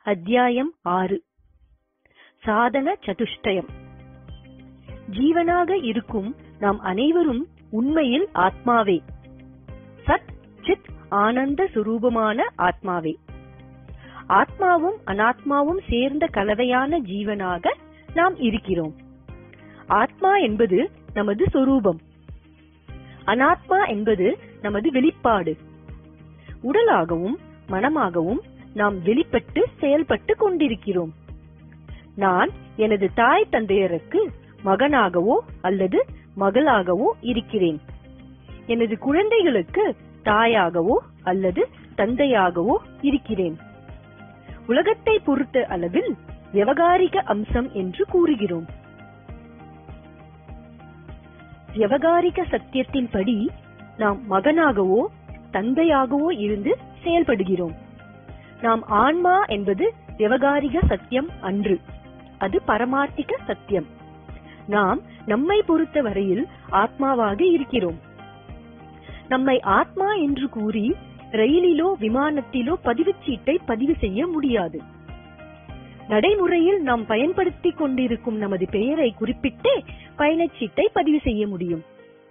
அத்தியாயம் ஆறு சாதன சதுஷ்டயம் ஜீவனாக இருக்கும் நாம் அனைவரும் உண்மையில் ஆத்மாவே சத் சித் ஆனந்த சுரூபமான ஆத்மாவே ஆத்மாவும் அனாத்மாவும் சேர்ந்த கலவையான ஜீவனாக நாம் இருக்கிறோம் ஆத்மா என்பது நமது சொரூபம் அனாத்மா என்பது நமது வெளிப்பாடு உடலாகவும் மனமாகவும் நாம் வெளிப்பட்டு செயல்பட்டு கொண்டிருக்கிறோம் நான் எனது தாய் தந்தையருக்கு மகனாகவோ அல்லது மகளாகவோ இருக்கிறேன் எனது குழந்தைகளுக்கு தாயாகவோ அல்லது தந்தையாகவோ இருக்கிறேன் உலகத்தை பொறுத்த அளவில் விவகாரிக அம்சம் என்று கூறுகிறோம் விவகாரிக சத்தியத்தின்படி நாம் மகனாகவோ தந்தையாகவோ இருந்து செயல்படுகிறோம் நாம் ஆன்மா என்பது விவகாரிக சத்தியம் அன்று அது பரமார்த்திக சத்தியம் நாம் நம்மை பொறுத்த வரையில் ஆத்மாவாக இருக்கிறோம் நம்மை ஆத்மா என்று கூறி ரயிலிலோ விமானத்திலோ பதிவுச் சீட்டை பதிவு செய்ய முடியாது நடைமுறையில் நாம் பயன்படுத்திக் கொண்டிருக்கும் நமது பெயரை குறிப்பிட்டே பயணச்சீட்டை பதிவு செய்ய முடியும்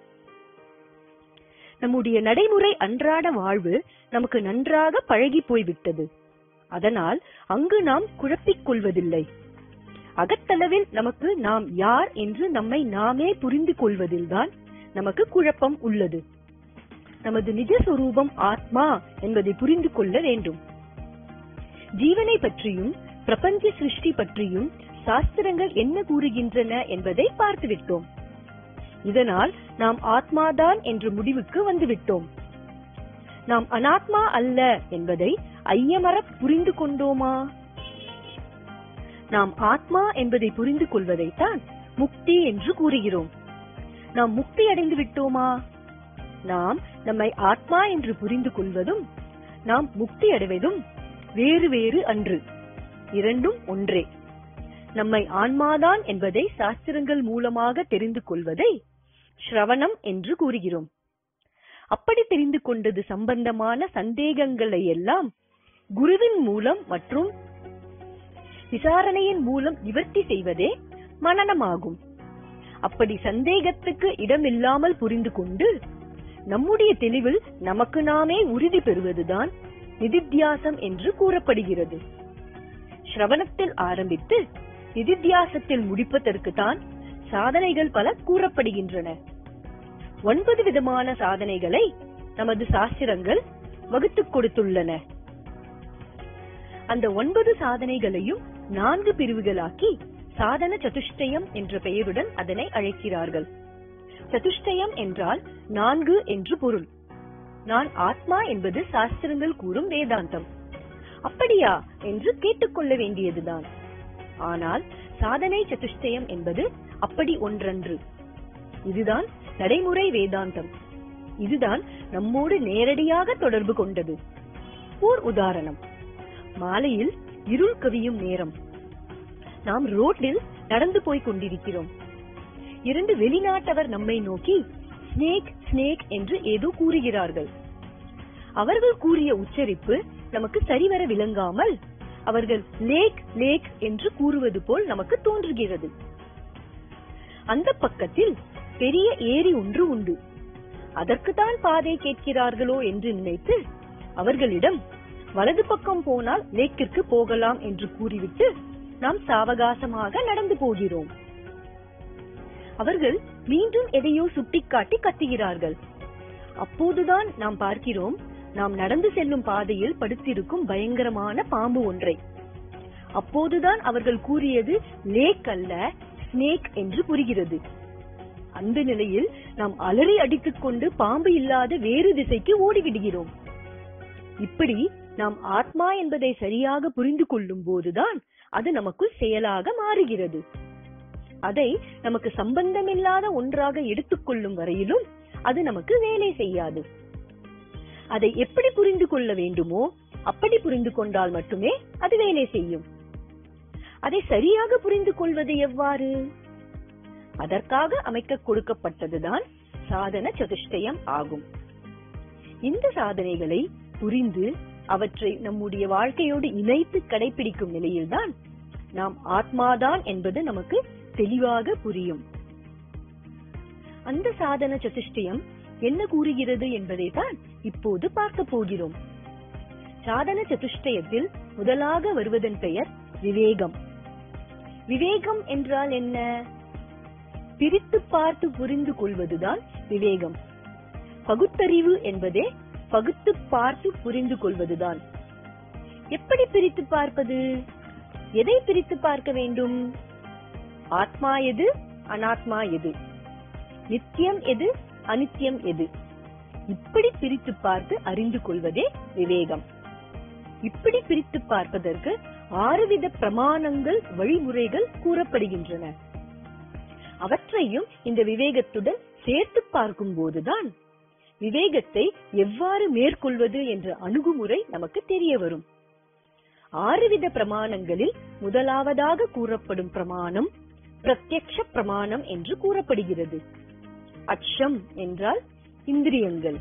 நம்முடைய நடைமுறை அன்றாட வாழ்வு நமக்கு நன்றாக பழகி போய்விட்டது அதனால் அங்கு நாம் குழப்பிக் கொள்வதில்லை அகத்தளவில் நமக்கு நாம் யார் என்று நம்மை நாமே புரிந்து கொள்வதில்தான் நமக்கு குழப்பம் உள்ளது நமது நிஜ சொரூபம் ஆத்மா என்பதை புரிந்து கொள்ள வேண்டும் ஜீவனை பற்றியும் பிரபஞ்ச சிருஷ்டி பற்றியும் சாஸ்திரங்கள் என்ன கூறுகின்றன என்பதை பார்த்துவிட்டோம் இதனால் நாம் ஆத்மாதான் என்ற முடிவுக்கு வந்துவிட்டோம் நாம் அனாத்மா அல்ல என்பதை ஐயமர புரிந்து கொண்டோமா நாம் ஆத்மா என்பதை புரிந்து கொள்வதைத்தான் முக்தி என்று கூறுகிறோம் நாம் முக்தி அடைந்து விட்டோமா நாம் நம்மை ஆத்மா என்று புரிந்து கொள்வதும் நாம் முக்தி அடைவதும் வேறு வேறு அன்று இரண்டும் ஒன்றே நம்மை ஆன்மாதான் என்பதை சாஸ்திரங்கள் மூலமாக தெரிந்து கொள்வதை ஸ்ரவணம் என்று கூறுகிறோம் அப்படி தெரிந்து கொண்டது சம்பந்தமான சந்தேகங்களை எல்லாம் குருவின் மூலம் மற்றும் விசாரணையின் மூலம் நிவர்த்தி செய்வதே மனனமாகும் அப்படி சந்தேகத்துக்கு இடமில்லாமல் புரிந்து கொண்டு நம்முடைய தெளிவில் நமக்கு நாமே உறுதி பெறுவதுதான் நிதித்தியாசம் என்று கூறப்படுகிறது ஸ்ரவணத்தில் ஆரம்பித்து நிதித்தியாசத்தில் முடிப்பதற்கு தான் சாதனைகள் பல கூறப்படுகின்றன ஒன்பது விதமான சாதனைகளை நமது சாஸ்திரங்கள் வகுத்துக் கொடுத்துள்ளன அந்த ஒன்பது சாதனைகளையும் நான்கு பிரிவுகளாக்கி சாதன சதுஷ்டயம் என்ற பெயருடன் அதனை அழைக்கிறார்கள் சதுஷ்டயம் என்றால் நான்கு என்று பொருள் நான் ஆத்மா என்பது சாஸ்திரங்கள் கூறும் வேதாந்தம் அப்படியா என்று கேட்டுக்கொள்ள வேண்டியதுதான் ஆனால் சாதனை சதுஷ்டயம் என்பது அப்படி ஒன்றன்று இதுதான் நடைமுறை வேதாந்தம் இதுதான் நம்மோடு நேரடியாக தொடர்பு கொண்டது ஓர் உதாரணம் மாலையில் இருள் கவியும் நேரம் நாம் ரோட்டில் நடந்து போய் கொண்டிருக்கிறோம் இரண்டு வெளிநாட்டவர் நம்மை நோக்கி ஸ்னேக் ஸ்னேக் என்று ஏதோ கூறுகிறார்கள் அவர்கள் கூறிய உச்சரிப்பு நமக்கு சரிவர விளங்காமல் அவர்கள் லேக் லேக் என்று கூறுவது போல் நமக்கு தோன்றுகிறது அந்த பக்கத்தில் பெரிய ஏரி ஒன்று உண்டு அதற்குத்தான் பாதை கேட்கிறார்களோ என்று நினைத்து அவர்களிடம் வலது பக்கம் போனால் லேக்கிற்கு போகலாம் என்று கூறிவிட்டு நாம் சாவகாசமாக நடந்து போகிறோம் அவர்கள் மீண்டும் எதையோ சுட்டிக்காட்டி கத்துகிறார்கள் அப்போதுதான் நாம் பார்க்கிறோம் நாம் நடந்து செல்லும் பாதையில் படுத்திருக்கும் பயங்கரமான பாம்பு ஒன்றை அப்போதுதான் அவர்கள் கூறியது லேக் அல்ல ஸ்னேக் என்று புரிகிறது அந்த நிலையில் நாம் அலறி அடித்துக் கொண்டு பாம்பு இல்லாத வேறு திசைக்கு ஓடிவிடுகிறோம் இப்படி நாம் ஆத்மா என்பதை சரியாக புரிந்து கொள்ளும் போதுதான் அது நமக்குள் செயலாக மாறுகிறது அதை நமக்கு சம்பந்தமில்லாத ஒன்றாக எடுத்துக்கொள்ளும் வரையிலும் அது நமக்கு வேலை செய்யாது அதை எப்படி புரிந்து கொள்ள வேண்டுமோ அப்படி புரிந்து கொண்டால் மட்டுமே அது வேலை செய்யும் அதை சரியாக புரிந்து கொள்வது எவ்வாறு அதற்காக அமைக்க கொடுக்கப்பட்டதுதான் சாதன சதுஷ்டயம் ஆகும் இந்த சாதனைகளை புரிந்து அவற்றை நம்முடைய வாழ்க்கையோடு இணைத்து கடைபிடிக்கும் நிலையில்தான் நாம் ஆத்மாதான் என்பது நமக்கு தெளிவாக புரியும் அந்த சாதன சதுஷ்டயம் என்ன கூறுகிறது என்பதை தான் இப்போது பார்க்க போகிறோம் சாதன சதுஷ்டயத்தில் முதலாக வருவதன் பெயர் விவேகம் விவேகம் என்றால் என்ன பிரித்து பார்த்து புரிந்து கொள்வதுதான் விவேகம் பகுத்தறிவு என்பதே பகுத்து பார்த்து புரிந்து கொள்வதுதான் எப்படி பிரித்து பார்ப்பது எதை பிரித்து பார்க்க வேண்டும் ஆத்மா எது அனாத்மா எது நித்தியம் எது அனித்தியம் எது இப்படி பிரித்து பார்த்து அறிந்து கொள்வதே விவேகம் இப்படி பிரித்து பார்ப்பதற்கு ஆறுவித பிரமாணங்கள் வழிமுறைகள் கூறப்படுகின்றன அவற்றையும் இந்த விவேகத்துடன் சேர்த்து பார்க்கும் போதுதான் விவேகத்தை எவ்வாறு மேற்கொள்வது என்ற அணுகுமுறை நமக்கு தெரிய வரும் ஆறுவித பிரமாணங்களில் முதலாவதாக கூறப்படும் பிரமாணம் பிரத்யக்ஷ பிரமாணம் என்று கூறப்படுகிறது அச்சம் என்றால் இந்திரியங்கள்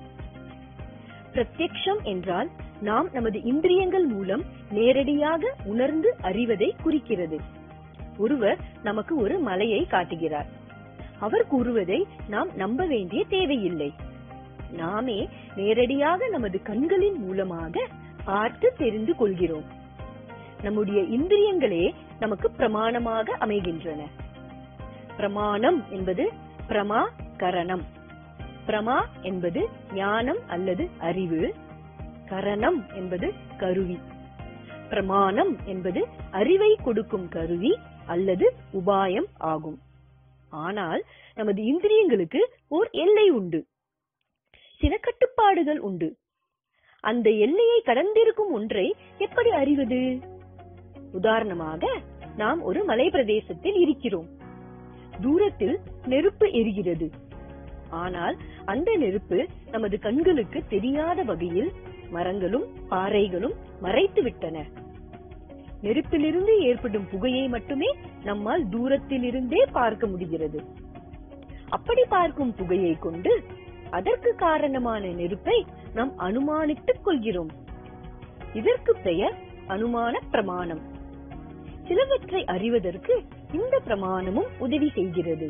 பிரத்யக்ஷம் என்றால் நாம் நமது இந்திரியங்கள் மூலம் நேரடியாக உணர்ந்து அறிவதை குறிக்கிறது ஒருவர் நமக்கு ஒரு மலையை காட்டுகிறார் அவர் கூறுவதை நாம் நம்ப வேண்டிய தேவையில்லை நாமே நேரடியாக நமது கண்களின் மூலமாக பார்த்து தெரிந்து கொள்கிறோம் நம்முடைய இந்திரியங்களே நமக்கு பிரமாணமாக அமைகின்றன பிரமாணம் என்பது பிரமா கரணம் பிரமா என்பது ஞானம் அல்லது அறிவு கரணம் என்பது கருவி பிரமாணம் என்பது அறிவை கொடுக்கும் கருவி அல்லது உபாயம் ஆகும் ஆனால் நமது இந்திரியங்களுக்கு ஓர் எல்லை உண்டு சில கட்டுப்பாடுகள் உண்டு அந்த எல்லையை கடந்திருக்கும் ஒன்றை எப்படி அறிவது உதாரணமாக நாம் ஒரு மலை பிரதேசத்தில் இருக்கிறோம் தூரத்தில் நெருப்பு எரிகிறது ஆனால் அந்த நெருப்பு நமது கண்களுக்கு தெரியாத வகையில் மரங்களும் பாறைகளும் மறைத்து விட்டன நெருப்பிலிருந்து ஏற்படும் புகையை மட்டுமே நம்மால் தூரத்தில் இருந்தே பார்க்க முடிகிறது அப்படி பார்க்கும் புகையை கொண்டு அதற்கு காரணமான நெருப்பை நாம் அனுமானித்துக் கொள்கிறோம் இதற்கு பெயர் அனுமான பிரமாணம் சிலவற்றை அறிவதற்கு இந்த பிரமாணமும் உதவி செய்கிறது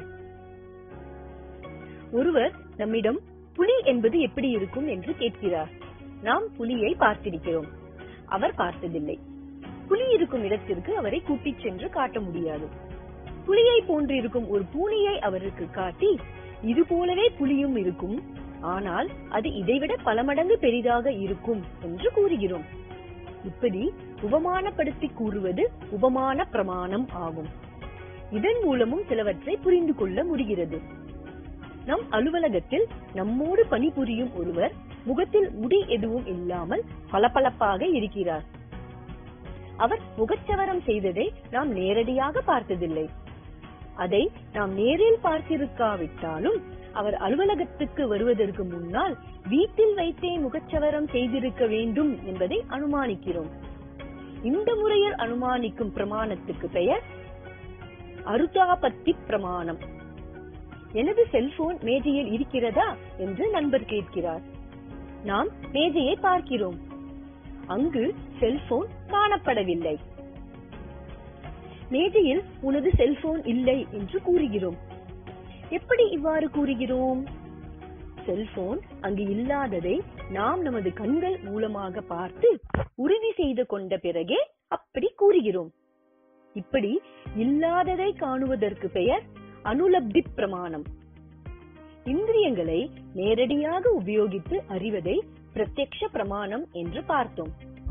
ஒருவர் நம்மிடம் புலி என்பது எப்படி இருக்கும் என்று கேட்கிறார் நாம் புலியை பார்த்திருக்கிறோம் அவர் பார்த்ததில்லை புலி இருக்கும் இடத்திற்கு அவரை கூட்டிச் சென்று காட்ட முடியாது புலியை போன்றிருக்கும் ஒரு பூனையை அவருக்கு காட்டி இது போலவே புலியும் இருக்கும் ஆனால் அது இதைவிட பல மடங்கு பெரிதாக இருக்கும் என்று கூறுகிறோம் இப்படி உபமானப்படுத்தி கூறுவது உபமான பிரமாணம் ஆகும் இதன் மூலமும் சிலவற்றை புரிந்து கொள்ள முடிகிறது நம் அலுவலகத்தில் நம்மோடு பணிபுரியும் ஒருவர் முகத்தில் முடி எதுவும் இல்லாமல் பளபளப்பாக இருக்கிறார் அவர் முகச்சவரம் செய்ததை நாம் நேரடியாக பார்த்ததில்லை அதை நாம் நேரில் பார்த்திருக்காவிட்டாலும் அவர் அலுவலகத்துக்கு வருவதற்கு முன்னால் வீட்டில் வைத்தே முகச்சவரம் செய்திருக்க வேண்டும் என்பதை அனுமானிக்கிறோம் இந்த முறையில் அனுமானிக்கும் பிரமாணத்துக்கு பெயர் அருதாபத்தி பிரமாணம் எனது செல்போன் மேஜையில் இருக்கிறதா என்று நண்பர் கேட்கிறார் நாம் மேஜையை பார்க்கிறோம் அங்கு செல்போன் காணப்படவில்லை மேஜையில் உனது செல்போன் இல்லை என்று கூறுகிறோம் எப்படி இவ்வாறு கூறுகிறோம் செல்போன் அங்கு இல்லாததை நாம் நமது கண்கள் மூலமாக பார்த்து உறுதி செய்து கொண்ட பிறகே அப்படி கூறுகிறோம் இப்படி இல்லாததை காணுவதற்கு பெயர் அனுலப்தி பிரமாணம் இந்திரியங்களை நேரடியாக உபயோகித்து அறிவதை பிரத்யக்ஷ பிரமாணம் என்று பார்த்தோம்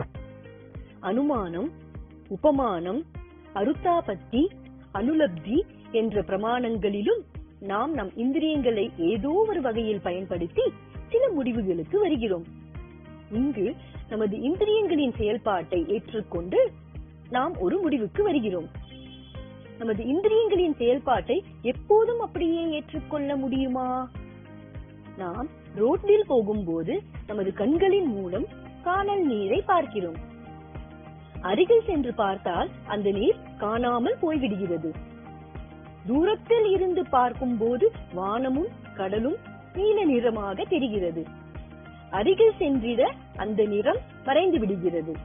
அனுமானம் உபமானம் அருத்தாபத்தி அனுலப்தி என்ற பிரமாணங்களிலும் நாம் நம் இந்திரியங்களை ஏதோ ஒரு வகையில் பயன்படுத்தி சில முடிவுகளுக்கு வருகிறோம் இங்கு நமது இந்திரியங்களின் செயல்பாட்டை ஏற்றுக்கொண்டு நாம் ஒரு முடிவுக்கு வருகிறோம் நமது இந்திரியங்களின் செயல்பாட்டை எப்போதும் அப்படியே ஏற்றுக்கொள்ள முடியுமா நாம் ரோட்டில் போகும்போது நமது கண்களின் மூலம் காணல் நீரை பார்க்கிறோம் அருகில் சென்று பார்த்தால் அந்த நீர் காணாமல் போய்விடுகிறது தூரத்தில் இருந்து பார்க்கும் போது வானமும் கடலும் நீல நிறமாக தெரிகிறது அருகில் சென்றிட அந்த நிறம் மறைந்து விடுகிறது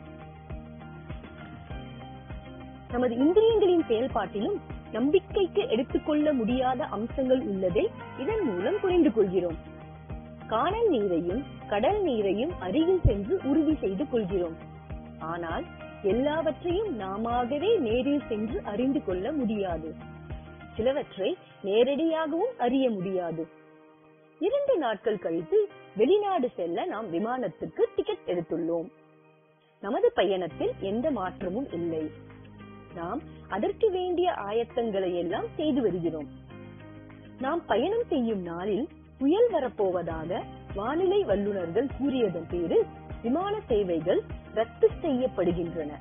நமது இந்திரியங்களின் செயல்பாட்டிலும் நம்பிக்கைக்கு எடுத்துக்கொள்ள முடியாத அம்சங்கள் உள்ளதை இதன் மூலம் புரிந்து கொள்கிறோம் காணல் நீரையும் கடல் நீரையும் அருகில் சென்று உறுதி செய்து கொள்கிறோம் ஆனால் எல்லாவற்றையும் நாமாகவே நேரில் சென்று அறிந்து கொள்ள முடியாது சிலவற்றை நேரடியாகவும் அறிய முடியாது இரண்டு நாட்கள் கழித்து வெளிநாடு செல்ல நாம் விமானத்துக்கு டிக்கெட் எடுத்துள்ளோம் நமது பயணத்தில் எந்த மாற்றமும் இல்லை நாம் அதற்கு வேண்டிய ஆயத்தங்களை எல்லாம் செய்து வருகிறோம் நாம் பயணம் செய்யும் நாளில் புயல் வரப்போவதாக வானிலை வல்லுநர்கள் கூறியதன் பேரில் விமான சேவைகள் ரத்து செய்யப்படுகின்றன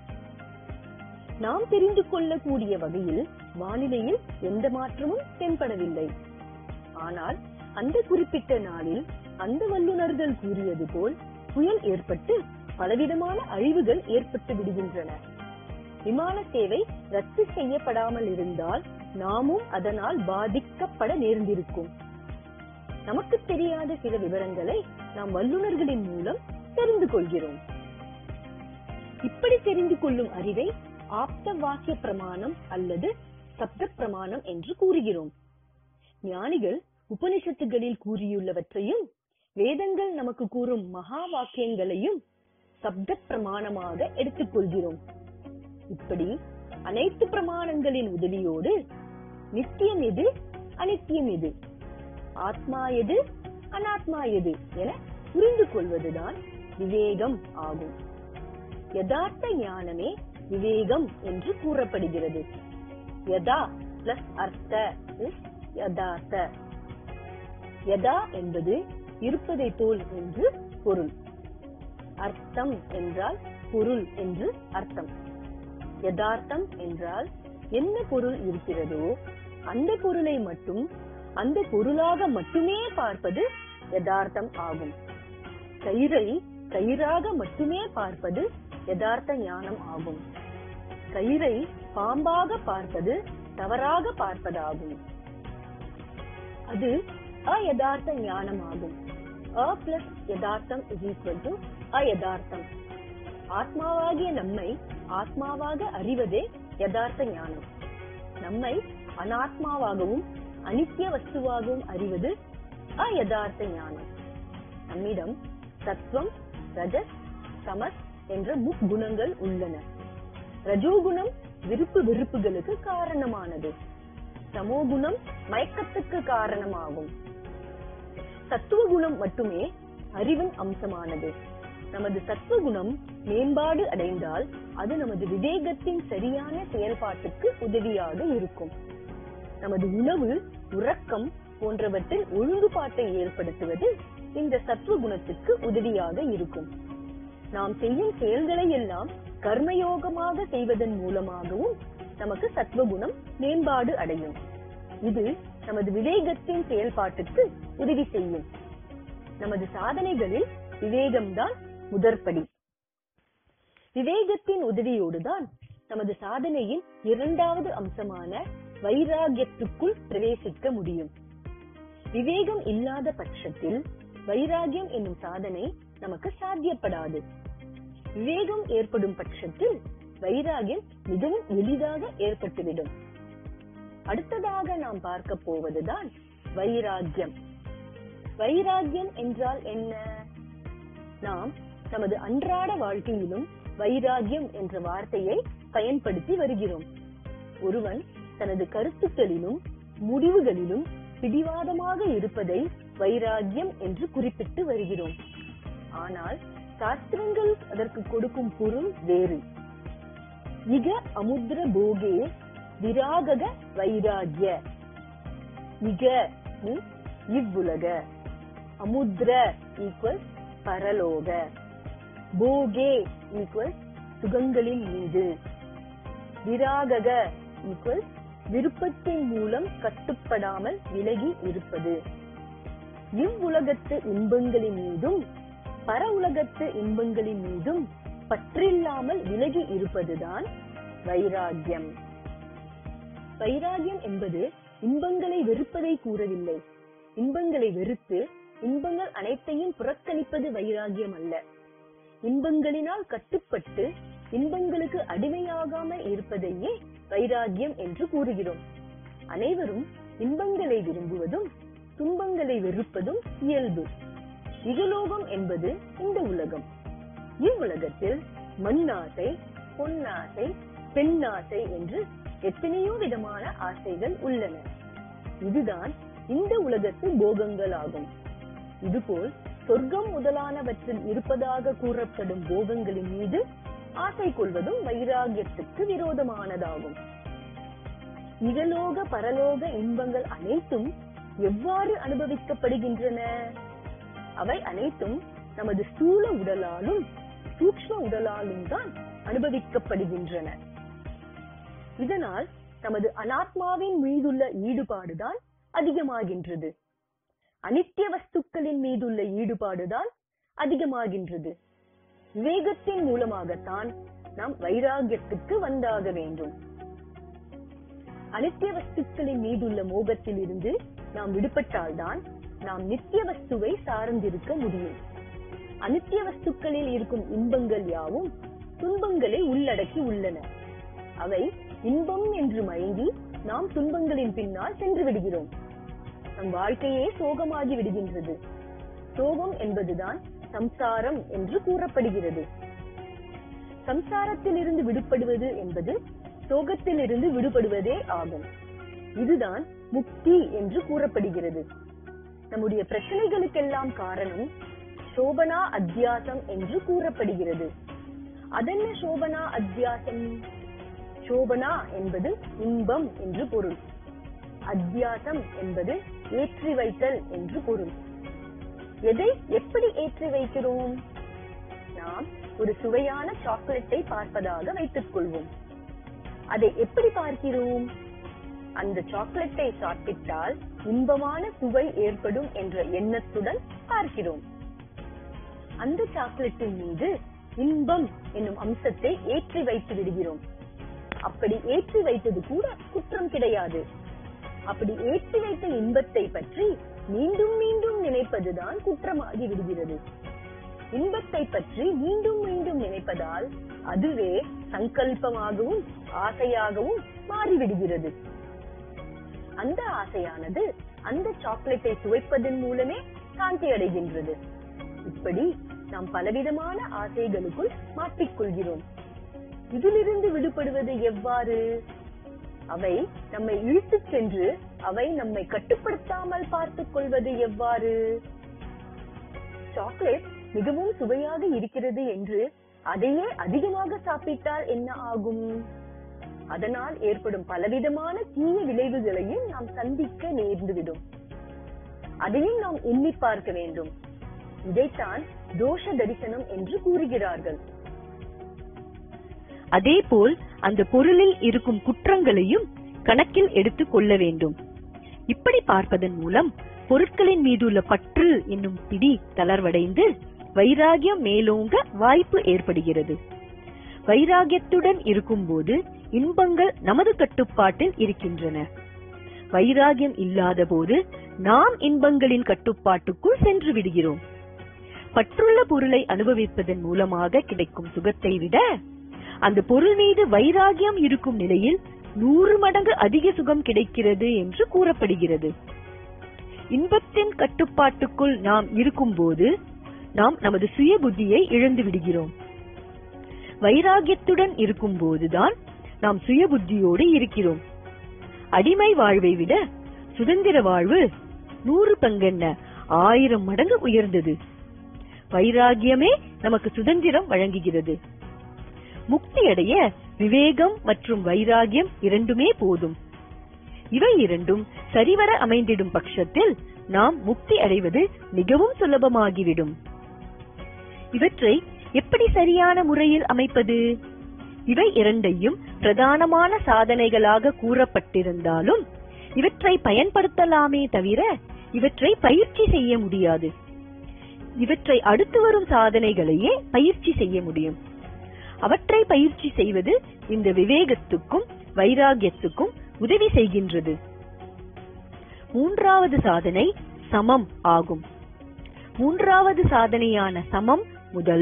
நாம் தெரிந்து கொள்ளக்கூடிய வகையில் வானிலையில் எந்த மாற்றமும் தென்படவில்லை ஆனால் அந்த குறிப்பிட்ட நாளில் அந்த வல்லுநர்கள் கூறியது போல் புயல் ஏற்பட்டு பலவிதமான அழிவுகள் ஏற்பட்டு விடுகின்றன விமான சேவை ரத்து செய்யப்படாமல் இருந்தால் நாமும் அதனால் பாதிக்கப்பட நேர்ந்திருக்கும் நமக்கு தெரியாத சில விவரங்களை நாம் வல்லுநர்களின் மூலம் தெரிந்து கொள்கிறோம் இப்படி தெரிந்து கொள்ளும் அறிவை ஆப்த வாக்கிய பிரமாணம் அல்லது சப்த பிரமாணம் என்று கூறுகிறோம் ஞானிகள் உபனிஷத்துகளில் கூறியுள்ளவற்றையும் வேதங்கள் நமக்கு கூறும் மகா வாக்கியங்களையும் சப்த பிரமாணமாக எடுத்துக்கொள்கிறோம் இப்படி அனைத்து பிரமாணங்களின் உதவியோடு நித்தியம் எது அனித்தியம் எது ஆத்மா எது அனாத்மா எது என புரிந்து கொள்வதுதான் விவேகம் ஆகும் யதார்த்த ஞானமே விவேகம் என்று கூறப்படுகிறது யதா பிளஸ் அர்த்த இஸ் யதார்த்த யதா என்பது இருப்பதை போல் என்று பொருள் அர்த்தம் என்றால் பொருள் என்று அர்த்தம் யதார்த்தம் என்றால் என்ன பொருள் இருக்கிறதோ அந்த பொருளை மட்டும் அந்த பொருளாக மட்டுமே பார்ப்பது யதார்த்தம் ஆகும் கயிறை கயிறாக மட்டுமே பார்ப்பது யதார்த்த ஞானம் ஆகும் கயிறை பாம்பாக பார்ப்பது தவறாக பார்ப்பதாகும் அது அயதார்த்த ஞானம் ஆகும் அ பிளஸ் யதார்த்தம் இஸ் ஈக்குவல் டு அயதார்த்தம் ஆத்மாவாகிய நம்மை ஆத்மாவாக அறிவதே யதார்த்த ஞானம் நம்மை அனாத்மாவாகவும் அனித்திய வஸ்துவாகவும் அறிவது அயதார்த்த ஞானம் நம்மிடம் சத்வம் ரஜஸ் தமஸ் என்ற முக்குணங்கள் உள்ளன ரஜோகுணம் விருப்பு வெறுப்புகளுக்கு காரணமானது சமோகுணம் மயக்கத்துக்கு காரணமாகும் சத்துவகுணம் மட்டுமே அறிவின் அம்சமானது நமது சத்துவகுணம் மேம்பாடு அடைந்தால் அது நமது விவேகத்தின் சரியான செயல்பாட்டுக்கு உதவியாக இருக்கும் நமது உணவு உறக்கம் போன்றவற்றில் ஒழுங்குபாட்டை ஏற்படுத்துவது இந்த சத்துவ குணத்துக்கு உதவியாக இருக்கும் நாம் செய்யும் செயல்களை எல்லாம் கர்மயோகமாக செய்வதன் மூலமாகவும் நமக்கு சத்வகுணம் மேம்பாடு அடையும் இது நமது விவேகத்தின் செயல்பாட்டுக்கு உதவி செய்யும் நமது சாதனைகளில் விவேகம்தான் முதற்படி விவேகத்தின் உதவியோடுதான் நமது சாதனையின் இரண்டாவது அம்சமான வைராகியத்துக்குள் பிரவேசிக்க முடியும் விவேகம் இல்லாத பட்சத்தில் வைராகியம் என்னும் சாதனை நமக்கு சாத்தியப்படாது விவேகம் ஏற்படும் பட்சத்தில் வைராகியம் மிகவும் எளிதாக ஏற்பட்டுவிடும் அடுத்ததாக நாம் பார்க்க போவதுதான் வைராகியம் வைராகியம் என்றால் என்ன நாம் நமது அன்றாட வாழ்க்கையிலும் வைராகியம் என்ற வார்த்தையை பயன்படுத்தி வருகிறோம் ஒருவன் தனது கருத்துக்களிலும் முடிவுகளிலும் பிடிவாதமாக இருப்பதை வைராகியம் என்று குறிப்பிட்டு வருகிறோம் ஆனால் சாஸ்திரங்கள் அதற்கு கொடுக்கும் பொருள் வேறு இக அமுத்ர போகே விராகக வைராகிய இக means இவ்வுலக அமுத்ர ஈக்குவல் பரலோக போகே ஈக்குவல் சுகங்களின் மீது விராகக ஈக்குவல் விருப்பத்தின் மூலம் கட்டுப்படாமல் விலகி இருப்பது இவ்வுலகத்து இன்பங்களின் மீதும் பர உலகத்து இன்பங்களின் மீதும் பற்றில்லாமல் விலகி இருப்பதுதான் வைராகியம் வைராகியம் என்பது இன்பங்களை வெறுப்பதை கூறவில்லை இன்பங்களை வெறுத்து இன்பங்கள் அனைத்தையும் புறக்கணிப்பது வைராகியம் அல்ல இன்பங்களினால் கட்டுப்பட்டு இன்பங்களுக்கு அடிமையாகாமல் இருப்பதையே வைராகியம் என்று கூறுகிறோம் அனைவரும் இன்பங்களை விரும்புவதும் துன்பங்களை வெறுப்பதும் இயல்பு இகலோகம் என்பது இந்த உலகம் இவ்வுலகத்தில் மண்ணாசை பொன்னாசை பெண்ணாசை என்று எத்தனையோ விதமான ஆசைகள் உள்ளன இதுதான் இந்த உலகத்து போகங்கள் ஆகும் இதுபோல் சொர்க்கம் முதலானவற்றில் இருப்பதாக கூறப்படும் போகங்களின் மீது ஆசை கொள்வதும் வைராகியத்துக்கு விரோதமானதாகும் இகலோக பரலோக இன்பங்கள் அனைத்தும் எவ்வாறு அனுபவிக்கப்படுகின்றன அவை அனைத்தும் நமது ஸ்தூல உடலாலும் சூக்ஷ்ம உடலாலும் தான் அனுபவிக்கப்படுகின்றன இதனால் நமது அனாத்மாவின் மீதுள்ள ஈடுபாடுதான் அதிகமாகின்றது அனித்திய வஸ்துக்களின் மீதுள்ள ஈடுபாடுதான் அதிகமாகின்றது விவேகத்தின் மூலமாகத்தான் நாம் வைராகியத்துக்கு வந்தாக வேண்டும் அனித்திய வஸ்துக்களின் மீதுள்ள மோகத்தில் இருந்து நாம் விடுபட்டால்தான் நாம் நித்திய வஸ்துவை சார்ந்திருக்க முடியும் அனித்திய வஸ்துக்களில் இருக்கும் இன்பங்கள் யாவும் துன்பங்களை உள்ளடக்கி உள்ளன அவை இன்பம் என்று மயங்கி நாம் துன்பங்களின் பின்னால் சென்று விடுகிறோம் நம் வாழ்க்கையே சோகமாகி விடுகின்றது சோகம் என்பதுதான் சம்சாரம் என்று கூறப்படுகிறது சம்சாரத்தில் இருந்து விடுபடுவது என்பது சோகத்தில் இருந்து விடுபடுவதே ஆகும் இதுதான் முக்தி என்று கூறப்படுகிறது நம்முடைய பிரச்சனைகளுக்கெல்லாம் காரணம் சோபனா அத்தியாசம் என்று கூறப்படுகிறது அதென்ன சோபனா அத்தியாசம் சோபனா என்பது இன்பம் என்று பொருள் அத்தியாசம் என்பது ஏற்றி வைத்தல் என்று பொருள் எதை எப்படி ஏற்றி வைக்கிறோம் நாம் ஒரு சுவையான சாக்லேட்டை பார்ப்பதாக வைத்துக் கொள்வோம் அதை எப்படி பார்க்கிறோம் அந்த சாக்லேட்டை சாப்பிட்டால் இன்பமான சுவை ஏற்படும் என்ற எண்ணத்துடன் பார்க்கிறோம் அந்த சாக்லேட்டின் மீது இன்பம் என்னும் அம்சத்தை ஏற்றி வைத்து விடுகிறோம் அப்படி ஏற்றி வைத்தது கூட குற்றம் கிடையாது அப்படி ஏற்றி வைத்த இன்பத்தை பற்றி மீண்டும் மீண்டும் நினைப்பதுதான் குற்றமாகி விடுகிறது இன்பத்தை பற்றி மீண்டும் மீண்டும் நினைப்பதால் அதுவே சங்கல்பமாகவும் ஆசையாகவும் மாறிவிடுகிறது அந்த ஆசையானது அந்த சாக்லேட்டை சுவைப்பதன் மூலமே சாந்தி அடைகின்றது இப்படி நாம் பலவிதமான ஆசைகளுக்குள் மாட்டிக்கொள்கிறோம் இதிலிருந்து விடுபடுவது எவ்வாறு அவை நம்மை இழுத்துச் சென்று அவை நம்மை கட்டுப்படுத்தாமல் பார்த்துக் கொள்வது எவ்வாறு சாக்லேட் மிகவும் சுவையாக இருக்கிறது என்று அதையே அதிகமாக சாப்பிட்டால் என்ன ஆகும் அதனால் ஏற்படும் பலவிதமான தீய விளைவுகளையும் நாம் சந்திக்க நேர்ந்துவிடும் அதையும் நாம் எண்ணி பார்க்க வேண்டும் இதைத்தான் தோஷ தரிசனம் என்று கூறுகிறார்கள் அதேபோல் அந்த பொருளில் இருக்கும் குற்றங்களையும் கணக்கில் எடுத்துக் கொள்ள வேண்டும் இப்படி பார்ப்பதன் மூலம் பொருட்களின் மீதுள்ள பற்று என்னும் பிடி தளர்வடைந்து வைராகியம் மேலோங்க வாய்ப்பு ஏற்படுகிறது வைராகியத்துடன் இருக்கும்போது இன்பங்கள் நமது கட்டுப்பாட்டில் இருக்கின்றன வைராகியம் இல்லாத போது நாம் இன்பங்களின் கட்டுப்பாட்டுக்குள் சென்று விடுகிறோம் பற்றுள்ள பொருளை அனுபவிப்பதன் மூலமாக கிடைக்கும் சுகத்தை விட அந்த பொருள் மீது வைராகியம் இருக்கும் நிலையில் நூறு மடங்கு அதிக சுகம் கிடைக்கிறது என்று கூறப்படுகிறது இன்பத்தின் கட்டுப்பாட்டுக்குள் நாம் இருக்கும்போது நாம் நமது சுய புத்தியை இழந்து விடுகிறோம் வைராகியத்துடன் இருக்கும்போதுதான் நாம் சுய புத்தியோடு இருக்கிறோம் அடிமை வாழ்வை விட சுதந்திர வாழ்வு நூறு பங்கென்ன ஆயிரம் மடங்கு உயர்ந்தது வைராகியமே நமக்கு சுதந்திரம் வழங்குகிறது முக்தி அடைய விவேகம் மற்றும் வைராகியம் இரண்டுமே போதும் இவை இரண்டும் சரிவர அமைந்திடும் பட்சத்தில் நாம் முக்தி அடைவது மிகவும் சுலபமாகிவிடும் இவற்றை எப்படி சரியான முறையில் அமைப்பது இவை இரண்டையும் பிரதானமான சாதனைகளாக கூறப்பட்டிருந்தாலும் இவற்றை பயன்படுத்தலாமே தவிர இவற்றை பயிற்சி செய்ய முடியாது இவற்றை அடுத்து வரும் சாதனைகளையே பயிற்சி செய்ய முடியும் அவற்றை பயிற்சி செய்வது இந்த விவேகத்துக்கும் வைராகியத்துக்கும் உதவி செய்கின்றது மூன்றாவது சாதனை சமம் ஆகும் மூன்றாவது சாதனையான சமம் முதல்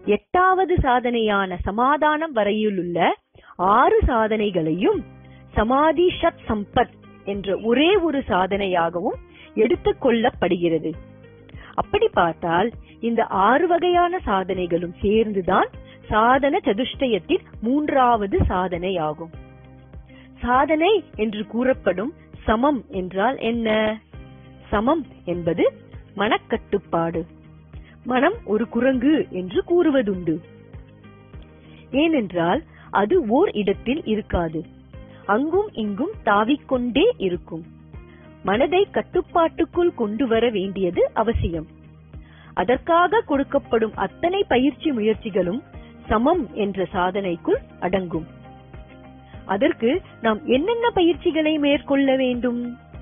எட்டாவது சாதனையான சமாதானம் வரையிலுள்ள ஆறு சாதனைகளையும் சமாதி ஷட் சம்பத் என்ற ஒரே ஒரு சாதனையாகவும் எடுத்துக் கொள்ளப்படுகிறது அப்படி பார்த்தால் இந்த ஆறு வகையான சாதனைகளும் சேர்ந்துதான் சாதன சதுஷ்டயத்தின் மூன்றாவது சாதனையாகும் சாதனை என்று கூறப்படும் சமம் என்றால் என்ன சமம் என்பது மனக்கட்டுப்பாடு மனம் ஒரு குரங்கு என்று கூறுவதுண்டு ஏனென்றால் அது ஓர் இடத்தில் இருக்காது அங்கும் இங்கும் தாவிக்கொண்டே இருக்கும் மனதை கட்டுப்பாட்டுக்குள் கொண்டு வர வேண்டியது அவசியம் அதற்காக கொடுக்கப்படும் அத்தனை பயிற்சி முயற்சிகளும் சமம் என்ற சாதனைக்குள் அடங்கும் அதற்கு நாம் என்னென்ன பயிற்சிகளை மேற்கொள்ள வேண்டும்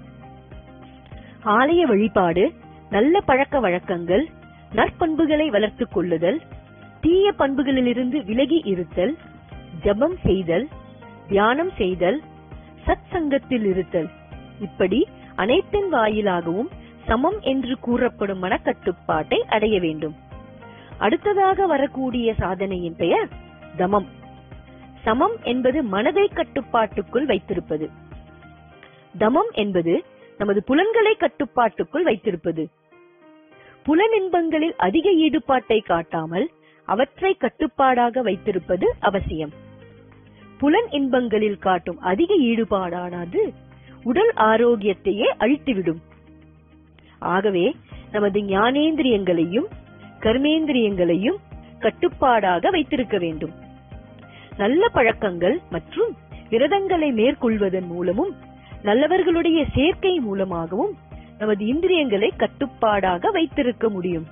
ஆலய வழிபாடு நல்ல பழக்க வழக்கங்கள் நற்பண்புகளை வளர்த்துக் கொள்ளுதல் தீய பண்புகளிலிருந்து விலகி இருத்தல் ஜபம் செய்தல் தியானம் செய்தல் சத் சங்கத்தில் இருத்தல் இப்படி அனைத்தின் வாயிலாகவும் சமம் என்று கூறப்படும் மனக்கட்டுப்பாட்டை அடைய வேண்டும் அடுத்ததாக வரக்கூடிய சாதனையின் பெயர் தமம் சமம் என்பது மனதை கட்டுப்பாட்டுக்குள் வைத்திருப்பது தமம் என்பது நமது புலன்களை கட்டுப்பாட்டுக்குள் வைத்திருப்பது புலனின்பங்களில் அதிக ஈடுபாட்டை காட்டாமல் அவற்றை கட்டுப்பாடாக வைத்திருப்பது அவசியம் புலன் இன்பங்களில் காட்டும் அதிக ஈடுபாடானது உடல் ஆரோக்கியத்தையே அழித்துவிடும் ஆகவே நமது ஞானேந்திரியங்களையும் கர்மேந்திரியங்களையும் கட்டுப்பாடாக வைத்திருக்க வேண்டும் நல்ல பழக்கங்கள் மற்றும் விரதங்களை மேற்கொள்வதன் மூலமும் நல்லவர்களுடைய சேர்க்கை மூலமாகவும் நமது இந்திரியங்களை கட்டுப்பாடாக வைத்திருக்க முடியும்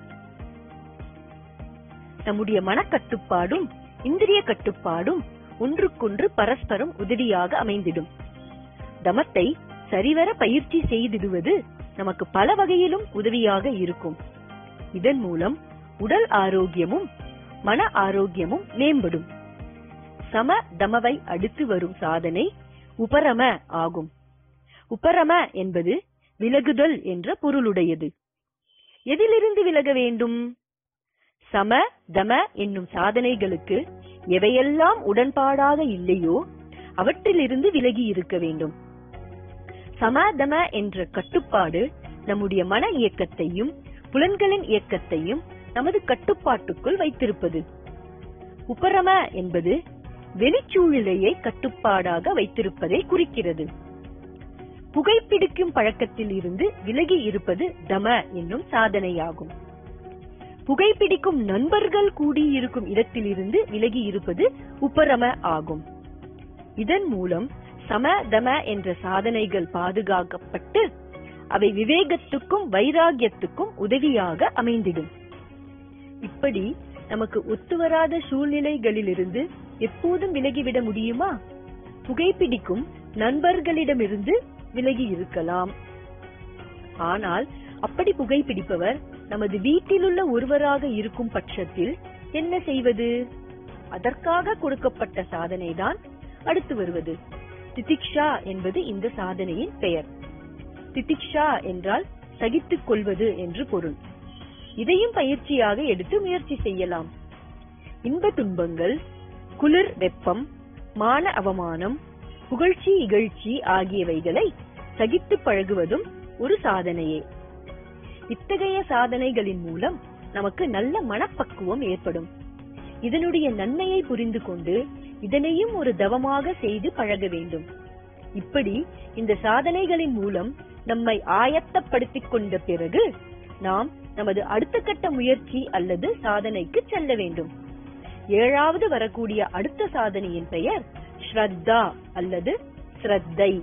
நம்முடைய மனக்கட்டுப்பாடும் இந்திரிய கட்டுப்பாடும் ஒன்றுக்கொன்று பரஸ்பரம் உதவியாக அமைந்திடும் தமத்தை சரிவர பயிற்சி செய்திடுவது நமக்கு பல வகையிலும் உதவியாக இருக்கும் இதன் மூலம் உடல் ஆரோக்கியமும் மன ஆரோக்கியமும் மேம்படும் சம தமவை அடுத்து வரும் சாதனை உபரம ஆகும் உபரம என்பது விலகுதல் என்ற பொருளுடையது எதிலிருந்து விலக வேண்டும் சம தம என்னும் சாதனைகளுக்கு எவையெல்லாம் உடன்பாடாக இல்லையோ அவற்றிலிருந்து விலகி இருக்க வேண்டும் சமதம என்ற கட்டுப்பாடு நம்முடைய மன இயக்கத்தையும் புலன்களின் இயக்கத்தையும் நமது கட்டுப்பாட்டுக்குள் வைத்திருப்பது உபரம என்பது வெளிச்சூழலையை கட்டுப்பாடாக வைத்திருப்பதை குறிக்கிறது புகைப்பிடிக்கும் பழக்கத்தில் இருந்து விலகி இருப்பது தம என்னும் சாதனையாகும் புகைப்பிடிக்கும் நண்பர்கள் கூடியிருக்கும் இடத்திலிருந்து விலகி இருப்பது உபரம ஆகும் இதன் மூலம் சம தம என்ற சாதனைகள் பாதுகாக்கப்பட்டு அவை விவேகத்துக்கும் வைராகியத்துக்கும் உதவியாக அமைந்திடும் இப்படி நமக்கு ஒத்துவராத சூழ்நிலைகளிலிருந்து எப்போதும் விலகிவிட முடியுமா புகைப்பிடிக்கும் நண்பர்களிடமிருந்து விலகி இருக்கலாம் ஆனால் அப்படி புகைப்பிடிப்பவர் நமது வீட்டிலுள்ள ஒருவராக இருக்கும் பட்சத்தில் என்ன செய்வது அதற்காக கொடுக்கப்பட்ட சாதனைதான் அடுத்து வருவது திதிக்ஷா என்பது இந்த சாதனையின் பெயர் திதிக்ஷா என்றால் சகித்துக் கொள்வது என்று பொருள் இதையும் பயிற்சியாக எடுத்து முயற்சி செய்யலாம் இன்ப துன்பங்கள் குளிர் வெப்பம் மான அவமானம் புகழ்ச்சி இகழ்ச்சி ஆகியவைகளை சகித்து பழகுவதும் ஒரு சாதனையே இத்தகைய சாதனைகளின் மூலம் நமக்கு நல்ல மனப்பக்குவம் ஏற்படும் இதனுடைய நன்மையை புரிந்து கொண்டு இதனையும் ஒரு தவமாக செய்து பழக வேண்டும் இப்படி இந்த சாதனைகளின் மூலம் நம்மை ஆயத்தப்படுத்திக் கொண்ட பிறகு நாம் நமது அடுத்த கட்ட முயற்சி அல்லது சாதனைக்கு செல்ல வேண்டும் ஏழாவது வரக்கூடிய அடுத்த சாதனையின் பெயர் ஸ்ரத்தா அல்லது ஸ்ரத்தை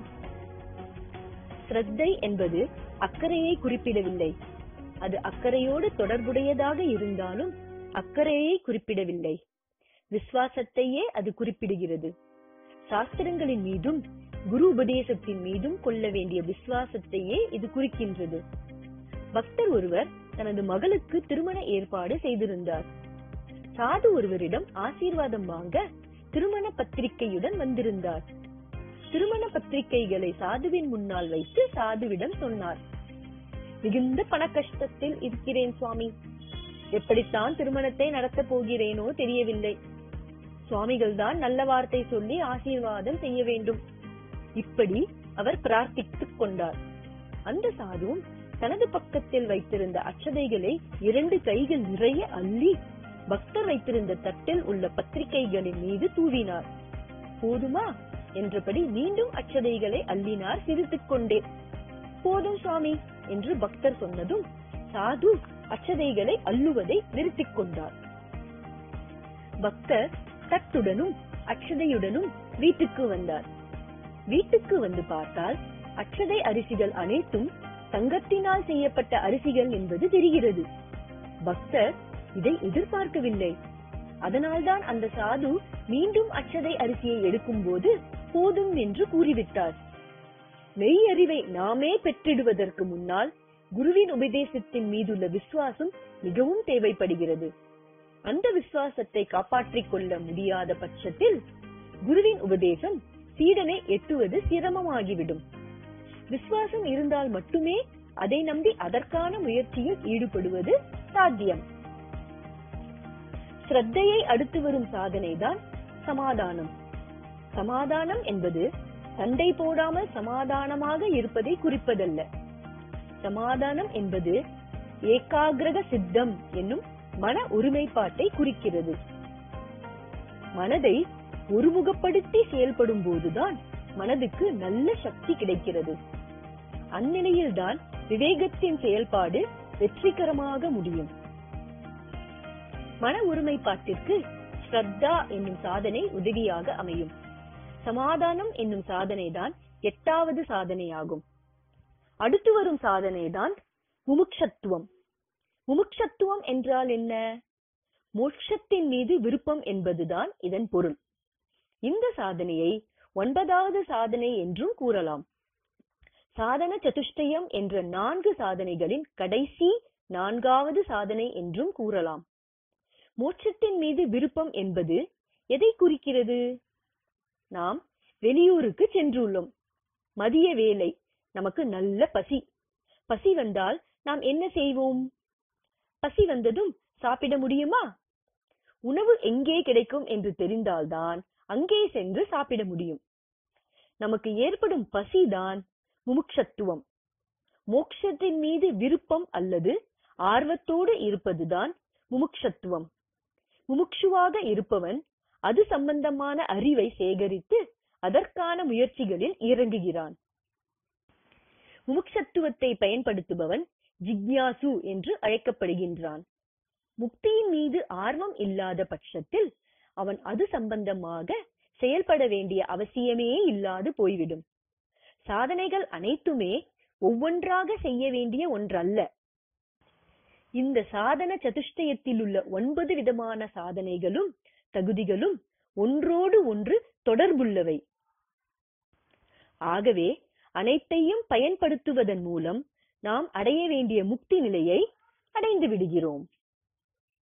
ஸ்ரத்தை என்பது அக்கறையை குறிப்பிடவில்லை அது அக்கறையோடு தொடர்புடையதாக இருந்தாலும் அக்கறையை குறிப்பிடவில்லை விசுவாசத்தையே அது குறிப்பிடுகிறது சாஸ்திரங்களின் மீதும் குரு உபதேசத்தின் மீதும் கொள்ள வேண்டிய விசுவாசத்தையே இது குறிக்கின்றது பக்தர் ஒருவர் தனது மகளுக்கு திருமண ஏற்பாடு செய்திருந்தார் சாது ஒருவரிடம் ஆசீர்வாதம் வாங்க திருமண பத்திரிகையுடன் வந்திருந்தார் திருமண பத்திரிகைகளை சாதுவின் முன்னால் வைத்து சாதுவிடம் சொன்னார் மிகுந்த பண கஷ்டத்தில் இருக்கிறேன் சுவாமி எப்படித்தான் திருமணத்தை நடத்தப் போகிறேனோ தெரியவில்லை சுவாமிகள் தான் நல்ல வார்த்தை சொல்லி ஆசீர்வாதம் செய்ய வேண்டும் இப்படி அவர் பிரார்த்தித்துக் கொண்டார் அந்த சாதுவும் தனது பக்கத்தில் வைத்திருந்த அச்சதைகளை இரண்டு கைகள் நிறைய அள்ளி பக்தர் வைத்திருந்த தட்டில் உள்ள பத்திரிகைகளின் மீது தூவினார் போதுமா என்றபடி மீண்டும் அச்சதைகளை அள்ளினார் சிரித்துக் கொண்டே போதும் சுவாமி என்று பக்தர் சொன்னதும் சாது அச்சதைகளை அள்ளுவதை நிறுத்திக் கொண்டார் பக்தர் தட்டுடனும் அச்சதையுடனும் வீட்டுக்கு வந்தார் வீட்டுக்கு வந்து பார்த்தால் அச்சதை அரிசிகள் அனைத்தும் தங்கத்தினால் செய்யப்பட்ட அரிசிகள் என்பது தெரிகிறது பக்தர் இதை எதிர்பார்க்கவில்லை அதனால்தான் அந்த சாது மீண்டும் அச்சதை அரிசியை எடுக்கும் போது போதும் என்று கூறிவிட்டார் மெய் அறிவை நாமே பெற்றிடுவதற்கு முன்னால் குருவின் உபதேசத்தின் மீதுள்ள விசுவாசம் மிகவும் தேவைப்படுகிறது அந்த விசுவாசத்தை காப்பாற்றிக் கொள்ள முடியாத பட்சத்தில் குருவின் உபதேசம் சீடனை எட்டுவது சிரமமாகிவிடும் விசுவாசம் இருந்தால் மட்டுமே அதை நம்பி அதற்கான முயற்சியில் ஈடுபடுவது சாத்தியம் ஸ்ரத்தையை அடுத்து வரும் சாதனைதான் சமாதானம் சமாதானம் என்பது சண்டை போடாமல் சமாதானமாக இருப்பதை குறிப்பதல்ல சமாதானம் என்பது ஏகாகிரக சித்தம் என்னும் மன ஒருமைப்பாட்டை குறிக்கிறது மனதை ஒருமுகப்படுத்தி செயல்படும் போதுதான் மனதுக்கு நல்ல சக்தி கிடைக்கிறது அந்நிலையில்தான் விவேகத்தின் செயல்பாடு வெற்றிகரமாக முடியும் மன ஒருமைப்பாட்டிற்கு ஸ்ரத்தா என்னும் சாதனை உதவியாக அமையும் சமாதானம் என்னும் சாதனைதான் எட்டாவது சாதனையாகும் அடுத்து வரும் சாதனைதான் முமுட்சத்துவம் முமுட்சத்துவம் என்றால் என்ன மோட்சத்தின் மீது விருப்பம் என்பதுதான் இதன் பொருள் இந்த சாதனையை ஒன்பதாவது சாதனை என்றும் கூறலாம் சாதன சதுஷ்டயம் என்ற நான்கு சாதனைகளின் கடைசி நான்காவது சாதனை என்றும் கூறலாம் மோட்சத்தின் மீது விருப்பம் என்பது எதை குறிக்கிறது நாம் வெளியூருக்கு சென்றுள்ளோம் மதிய வேலை நமக்கு நல்ல பசி பசி வந்தால் நாம் என்ன செய்வோம் பசி வந்ததும் சாப்பிட முடியுமா உணவு எங்கே கிடைக்கும் என்று தெரிந்தால்தான் அங்கே சென்று சாப்பிட முடியும் நமக்கு ஏற்படும் பசிதான் முமுட்சத்துவம் மோட்சத்தின் மீது விருப்பம் அல்லது ஆர்வத்தோடு இருப்பதுதான் முமுட்சத்துவம் முமுட்சுவாக இருப்பவன் அது சம்பந்தமான அறிவை சேகரித்து அதற்கான முயற்சிகளில் இறங்குகிறான் முமுட்சத்துவத்தை பயன்படுத்துபவன் ஜிக்யாசு என்று அழைக்கப்படுகின்றான் முக்தியின் மீது ஆர்வம் இல்லாத பட்சத்தில் அவன் அது சம்பந்தமாக செயல்பட வேண்டிய அவசியமே இல்லாது போய்விடும் சாதனைகள் அனைத்துமே ஒவ்வொன்றாக செய்ய வேண்டிய ஒன்றல்ல இந்த சாதன சதுஷ்டயத்தில் உள்ள ஒன்பது விதமான சாதனைகளும் தகுதிகளும் ஒன்றோடு ஒன்று தொடர்புள்ளவை ஆகவே அனைத்தையும் பயன்படுத்துவதன் மூலம் நாம் அடைய வேண்டிய முக்தி நிலையை அடைந்து விடுகிறோம்